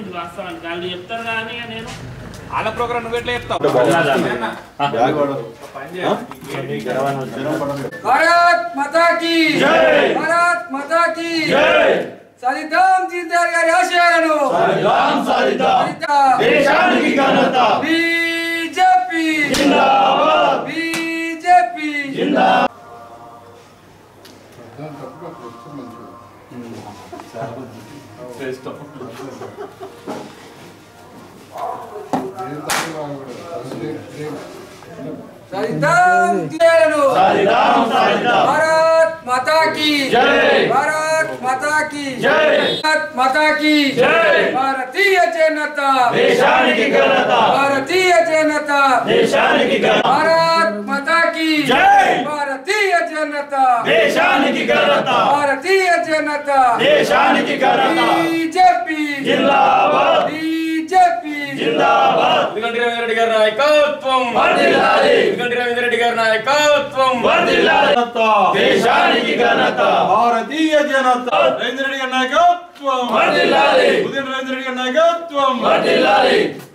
ఉంది వాస్తవానికి వాళ్ళు చెప్తారు కానీ ఇక నేను వాళ్ళ ప్రోగ్రామ్ నువ్వు ఎట్లా చెప్తావు భారత్ మాతా కీ భారత్ మాతా కీ సరిదాం జిందాల్ గారి ఆశయాలను దేశానికి ఘనత బీజేపీ జిందాబాద్ బీజేపీ సరిదాం జిందాలను సాధిదాం సాధిదాం భారత్ మాతా కీ జై. భారత్ మాతా కీ జై. భారత్ మాతా కీ జై. భారతీయ జనతా దేశానికి ఘనత భారతీయ జనతా దేశానికి ఘనత భారత్ మాతా కీ జై. భారతీయ జనతా దేశానికి ఘనత భారతీయ జనతా దేశానికి ఘనత బీజేపీ జిందాబాద్ బీజేపీ జిందాబాద్ ఎందుకంటే రవీంద్రెడ్డి గారి నాయకత్వం వర్ధిల్లాలి. ఎందుకంటే రవీంద్రెడ్డి గారి నాయకత్వం వర్ధిల్లాలి. దేశానికి ఘనత భారతీయ జనతా నరేంద్ర రెడ్డి గారి నాయకత్వం వర్ధిల్లాలి. ఉదయం నరేంద్ర రెడ్డి గారి నాయకత్వం వర్ధిల్లాలి.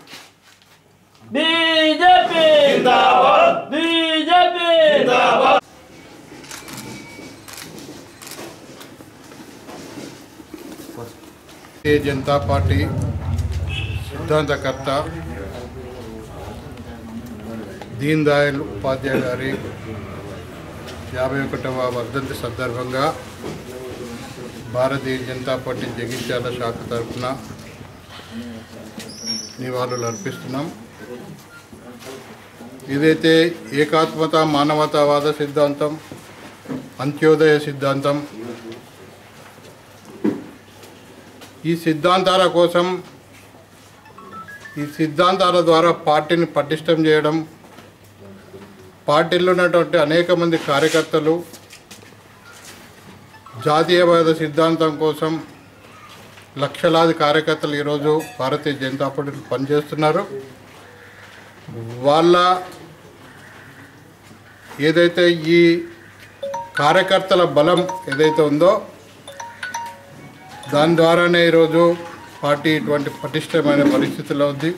బీజేపీ జిందాబాద్ బీజేపీ జిందాబాద్ భారతీయ జనతా పార్టీ సిద్ధాంతకర్త దీన్ దయాళ్ ఉపాధ్యాయ గారి యాభై ఒకటవ వర్ధంతి సందర్భంగా భారతీయ జనతా పార్టీ జగిత్యాల శాఖ తరఫున నివాళులు అర్పిస్తున్నాం ఇదైతే ఏకాత్మత మానవతావాద సిద్ధాంతం అంత్యోదయ సిద్ధాంతం ఈ సిద్ధాంతాల కోసం ఈ సిద్ధాంతాల ద్వారా పార్టీని పటిష్టం చేయడం పార్టీలో ఉన్నటువంటి అనేక మంది కార్యకర్తలు జాతీయవాద సిద్ధాంతం కోసం లక్షలాది కార్యకర్తలు ఈరోజు భారతీయ జనతా పార్టీలో పనిచేస్తున్నారు వాళ్ళ ఏదైతే ఈ కార్యకర్తల బలం ఏదైతే ఉందో దాని ద్వారానే ఈరోజు పార్టీ ఇటువంటి పటిష్టమైన పరిస్థితిలో ఉంది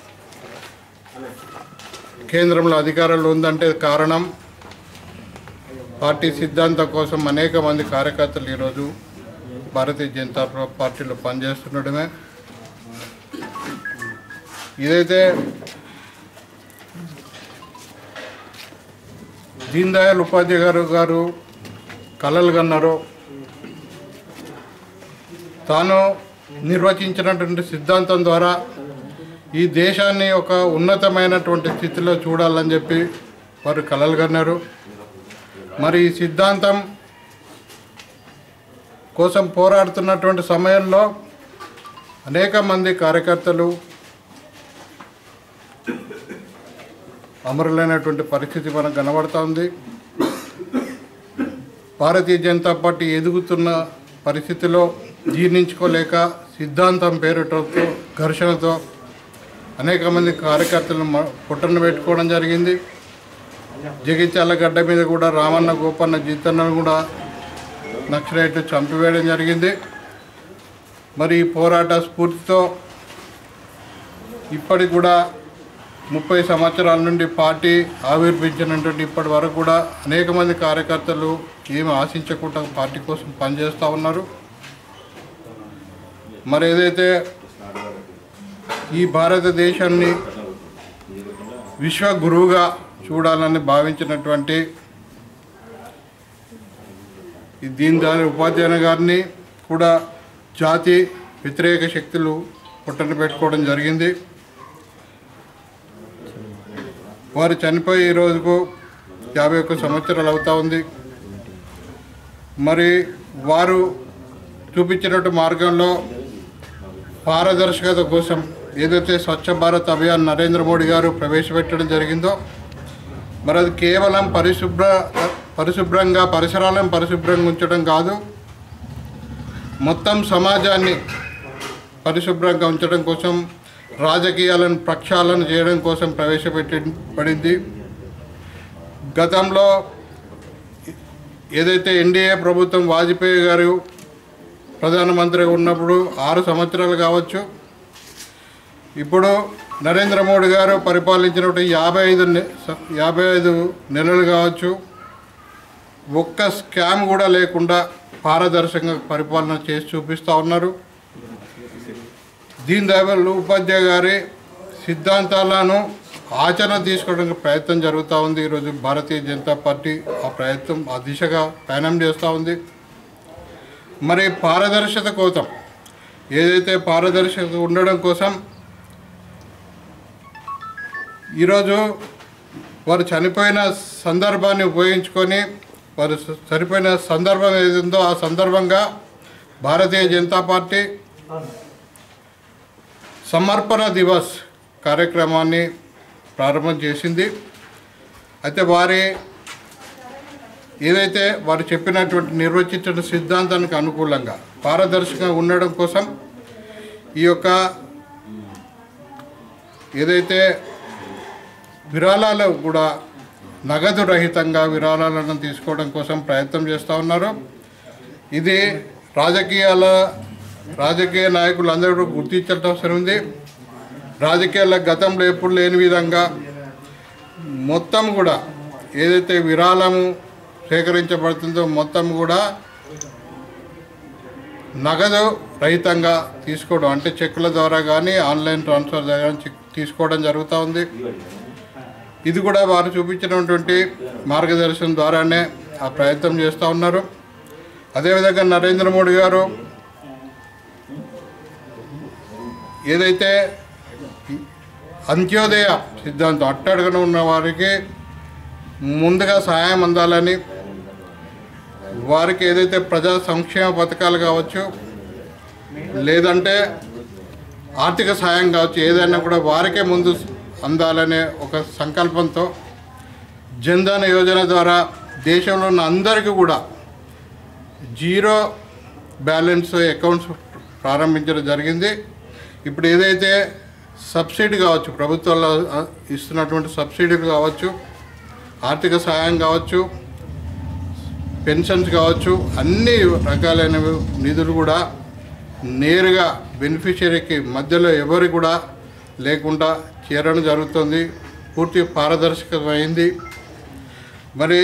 కేంద్రంలో అధికారంలో ఉందంటే కారణం పార్టీ సిద్ధాంతం కోసం అనేక మంది కార్యకర్తలు ఈరోజు భారతీయ జనతా పార్టీలో పనిచేస్తుండడమే ఇదైతే దీన్ దయాళ్ ఉపాధ్యాయ గారు గారు కలలు కన్నారో తాను నిర్వచించినటువంటి సిద్ధాంతం ద్వారా ఈ దేశాన్ని ఒక ఉన్నతమైనటువంటి స్థితిలో చూడాలని చెప్పి వారు కలలు కన్నారు మరి ఈ సిద్ధాంతం కోసం పోరాడుతున్నటువంటి సమయంలో అనేక మంది కార్యకర్తలు అమరులైనటువంటి పరిస్థితి మనకు కనబడుతూ ఉంది భారతీయ జనతా పార్టీ ఎదుగుతున్న పరిస్థితిలో జీర్ణించుకోలేక సిద్ధాంతం పేరుతో ఘర్షణతో అనేక మంది కార్యకర్తలను మ- పుట్టన పెట్టుకోవడం జరిగింది జగిత్యాల గడ్డ మీద కూడా రామన్న గోపన్న జీతన్నను కూడా నక్సలైట్లు చంపివేయడం జరిగింది మరి ఈ పోరాట స్ఫూర్తితో ఇప్పటికి కూడా ముప్పై సంవత్సరాల నుండి పార్టీ ఆవిర్భించినటువంటి ఇప్పటి వరకు కూడా అనేక మంది కార్యకర్తలు ఏమి ఆశించకుండా పార్టీ కోసం పనిచేస్తూ ఉన్నారు మరి ఏదైతే ఈ భారతదేశాన్ని విశ్వ గురువుగా చూడాలని భావించినటువంటి ఈ దీన్ దయాళ్ ఉపాధ్యాయ గారిని కూడా జాతి వ్యతిరేక శక్తులు పుట్టన పెట్టుకోవడం జరిగింది వారు చనిపోయి ఈ రోజుకు యాభై ఒక్క సంవత్సరాలు అవుతా ఉంది మరి వారు చూపించినట్టు మార్గంలో పారదర్శకత కోసం ఏదైతే స్వచ్ఛ భారత్ అభియాన్ నరేంద్ర మోడీ గారు ప్రవేశపెట్టడం జరిగిందో మరి అది కేవలం పరిశుభ్ర పరిశుభ్రంగా పరిసరాలను పరిశుభ్రంగా ఉంచడం కాదు మొత్తం సమాజాన్ని పరిశుభ్రంగా ఉంచడం కోసం రాజకీయాలను ప్రక్షాళన చేయడం కోసం ప్రవేశపెట్టి పడింది గతంలో ఏదైతే ఎన్డీఏ ప్రభుత్వం వాజ్పేయి గారు ప్రధానమంత్రిగా ఉన్నప్పుడు ఆరు సంవత్సరాలు కావచ్చు ఇప్పుడు నరేంద్ర మోడీ గారు పరిపాలించినటువంటి యాభై ఐదు నె- స- యాభై ఐదు నెలలు కావచ్చు ఒక్క స్కామ్ కూడా లేకుండా పారదర్శకంగా పరిపాలన చేసి చూపిస్తూ ఉన్నారు దీన్ దయాళ్ ఉపాధ్యాయ గారి సిద్ధాంతాలను ఆచరణ తీసుకోవడానికి ప్రయత్నం జరుగుతూ ఉంది ఈరోజు భారతీయ జనతా పార్టీ ఆ ప్రయత్నం ఆ దిశగా ప్రయాణం చేస్తూ ఉంది మరి పారదర్శకత కోసం ఏదైతే పారదర్శకత ఉండడం కోసం ఈరోజు వారు చనిపోయిన సందర్భాన్ని ఉపయోగించుకొని వారు స- చనిపోయిన సందర్భం ఏది ఉందో ఆ సందర్భంగా భారతీయ జనతా పార్టీ సమర్పణ దివస్ కార్యక్రమాన్ని ప్రారంభం చేసింది అయితే వారి ఏదైతే వారు చెప్పినటువంటి నిర్వచించిన సిద్ధాంతానికి అనుకూలంగా పారదర్శకంగా ఉండడం కోసం ఈ యొక్క ఏదైతే విరాళాలు కూడా నగదు రహితంగా విరాళాలను తీసుకోవడం కోసం ప్రయత్నం చేస్తూ ఉన్నారు ఇది రాజకీయాల రాజకీయ నాయకులు అందరూ గుర్తించాల్సిన అవసరం ఉంది రాజకీయాల గతంలో ఎప్పుడు లేని విధంగా మొత్తం కూడా ఏదైతే విరాళము సేకరించబడుతుందో మొత్తం కూడా నగదు రహితంగా తీసుకోవడం అంటే చెక్కుల ద్వారా కానీ ఆన్లైన్ ట్రాన్స్ఫర్ ద్వారా కానీ చెక్ తీసుకోవడం జరుగుతూ ఉంది ఇది కూడా వారు చూపించినటువంటి మార్గదర్శనం ద్వారానే ఆ ప్రయత్నం చేస్తూ ఉన్నారు అదేవిధంగా నరేంద్ర మోడీ గారు ఏదైతే అంత్యోదయ సిద్ధాంతం అట్టడుగున ఉన్న వారికి ముందుగా సహాయం అందాలని వారికి ఏదైతే ప్రజా సంక్షేమ పథకాలు కావచ్చు లేదంటే ఆర్థిక సహాయం కావచ్చు ఏదైనా కూడా వారికే ముందు అందాలనే ఒక సంకల్పంతో జన్ధన్ యోజన ద్వారా దేశంలో ఉన్న అందరికీ కూడా జీరో బ్యాలెన్స్ అకౌంట్స్ ప్రారంభించడం జరిగింది ఇప్పుడు ఏదైతే సబ్సిడీ కావచ్చు ప్రభుత్వాలు ఆ, ఇస్తున్నటువంటి సబ్సిడీలు కావచ్చు ఆర్థిక సహాయం కావచ్చు పెన్షన్స్ కావచ్చు అన్ని రకాలైన నిధులు కూడా నేరుగా బెనిఫిషరీకి మధ్యలో ఎవరు కూడా లేకుండా చేరడం జరుగుతుంది పూర్తి పారదర్శకమైంది మరి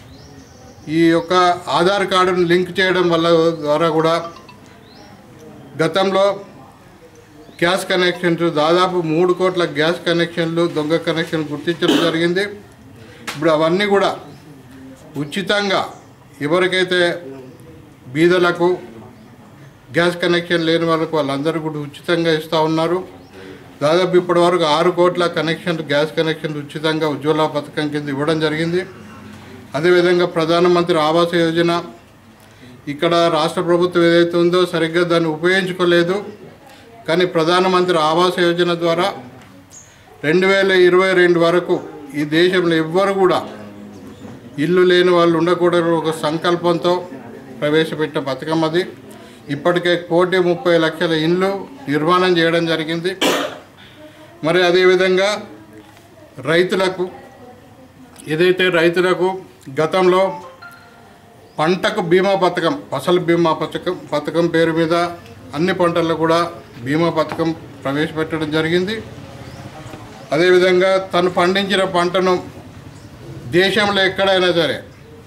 ఈ యొక్క ఆధార్ కార్డును లింక్ చేయడం వల్ల ద్వారా కూడా గతంలో గ్యాస్ కనెక్షన్స్ దాదాపు మూడు కోట్ల గ్యాస్ కనెక్షన్లు దొంగ కనెక్షన్ గుర్తించడం జరిగింది ఇప్పుడు అవన్నీ కూడా ఉచితంగా ఎవరికైతే బీదలకు గ్యాస్ కనెక్షన్ లేని వాళ్ళకు వాళ్ళందరూ కూడా ఉచితంగా ఇస్తూ ఉన్నారు దాదాపు ఇప్పటి వరకు ఆరు కోట్ల కనెక్షన్ గ్యాస్ కనెక్షన్ ఉచితంగా ఉజ్వల పథకం కింద ఇవ్వడం జరిగింది అదేవిధంగా ప్రధానమంత్రి ఆవాస్ యోజన ఇక్కడ రాష్ట్ర ప్రభుత్వం ఏదైతే ఉందో సరిగ్గా దాన్ని ఉపయోగించుకోలేదు కానీ ప్రధానమంత్రి ఆవాస్ యోజన ద్వారా రెండు వేల ఇరవై రెండు వరకు ఈ దేశంలో ఎవ్వరు కూడా ఇల్లు లేని వాళ్ళు ఉండకూడదు ఒక సంకల్పంతో ప్రవేశపెట్టిన పథకం అది ఇప్పటికే కోటి ముప్పై లక్షల ఇండ్లు నిర్మాణం చేయడం జరిగింది మరి అదేవిధంగా రైతులకు ఏదైతే రైతులకు గతంలో పంటకు బీమా పథకం ఫసల్ బీమా పథకం పథకం పేరు మీద అన్ని పంటల్లో కూడా బీమా పథకం ప్రవేశపెట్టడం జరిగింది అదేవిధంగా తను పండించిన పంటను దేశంలో ఎక్కడైనా సరే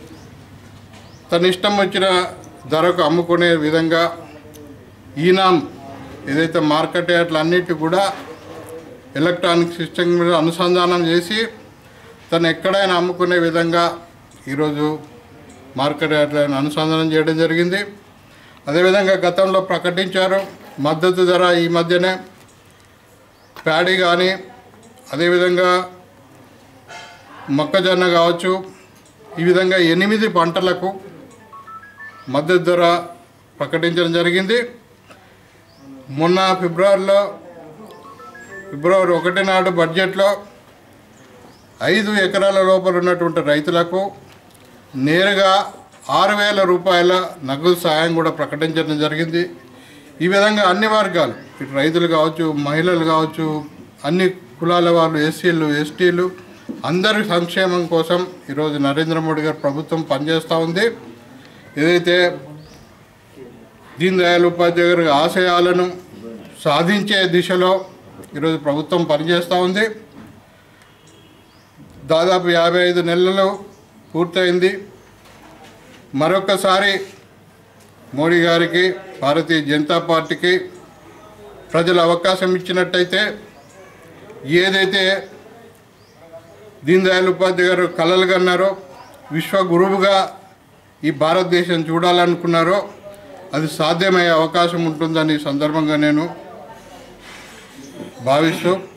తన ఇష్టం వచ్చిన ధరకు అమ్ముకునే విధంగా ఈనాం ఏదైతే మార్కెట్ యార్డ్లు అన్నిటి కూడా ఎలక్ట్రానిక్ సిస్టమ్ మీద అనుసంధానం చేసి తను ఎక్కడైనా అమ్ముకునే విధంగా ఈరోజు మార్కెట్ యార్డ్లను అనుసంధానం చేయడం జరిగింది అదేవిధంగా గతంలో ప్రకటించారు మద్దతు ధర ఈ మధ్యనే ప్యాడీ కానీ అదేవిధంగా మొక్కజొన్న కావచ్చు ఈ విధంగా ఎనిమిది పంటలకు మద్దతు ధర ప్రకటించడం జరిగింది మొన్న ఫిబ్రవరిలో ఫిబ్రవరి ఒకటి నాడు బడ్జెట్లో ఐదు ఎకరాల లోపల ఉన్నటువంటి రైతులకు నేరుగా ఆరు వేల రూపాయల నగదు సాయం కూడా ప్రకటించడం జరిగింది ఈ విధంగా అన్ని వర్గాలు ఇటు రైతులు కావచ్చు మహిళలు కావచ్చు అన్ని కులాల వాళ్ళు ఎస్సీలు ఎస్టీలు అందరి సంక్షేమం కోసం ఈరోజు నరేంద్ర మోడీ గారు ప్రభుత్వం పనిచేస్తూ ఉంది ఏదైతే దీన్ దయాళ్ ఉపాధ్యాయ గారి ఆశయాలను సాధించే దిశలో ఈరోజు ప్రభుత్వం పనిచేస్తూ ఉంది దాదాపు యాభై ఐదు నెలలు పూర్తయింది మరొకసారి మోడీ గారికి భారతీయ జనతా పార్టీకి ప్రజలు అవకాశం ఇచ్చినట్టయితే ఏదైతే దీన్ దయాళ్ ఉపాధ్యాయ గారు కలలు కన్నారో విశ్వ గురువుగా ఈ భారతదేశం చూడాలనుకున్నారో అది సాధ్యమయ్యే అవకాశం ఉంటుందని ఈ సందర్భంగా నేను భావిస్తూ